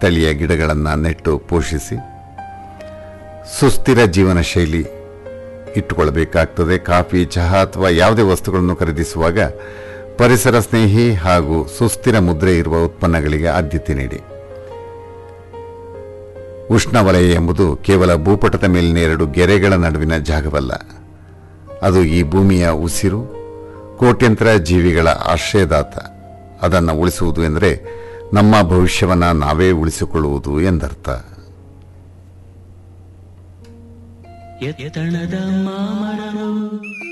ತಳಿಯ ಗಿಡಗಳನ್ನು ನೆಟ್ಟು ಪೋಷಿಸಿ ಸುಸ್ಥಿರ ಜೀವನ ಶೈಲಿ ಇಟ್ಟುಕೊಳ್ಬೇಕಾಗ್ತದೆ ಕಾಫಿ ಚಹಾ ಅಥವಾ ಯಾವುದೇ ವಸ್ತುಗಳನ್ನು ಖರೀದಿಸುವಾಗ ಪರಿಸರ ಸ್ನೇಹಿ ಹಾಗೂ ಸುಸ್ಥಿರ ಮುದ್ರೆ ಇರುವ ಉತ್ಪನ್ನಗಳಿಗೆ ಆದ್ಯತೆ ನೀಡಿ ಉಷ್ಣವಲಯ ಎಂಬುದು ಕೇವಲ ಭೂಪಟದ ಮೇಲಿನ ಎರಡು ಗೆರೆಗಳ ನಡುವಿನ ಜಾಗವಲ್ಲ ಅದು ಈ ಭೂಮಿಯ ಉಸಿರು ಕೋಟ್ಯಂತರ ಜೀವಿಗಳ ಆಶ್ರಯದಾತ ಅದನ್ನು ಉಳಿಸುವುದು ಎಂದರೆ ನಮ್ಮ ಭವಿಷ್ಯವನ್ನು ನಾವೇ ಉಳಿಸಿಕೊಳ್ಳುವುದು ಎಂದರ್ಥ ಎತ್ತಣದ ಮಾಮರರು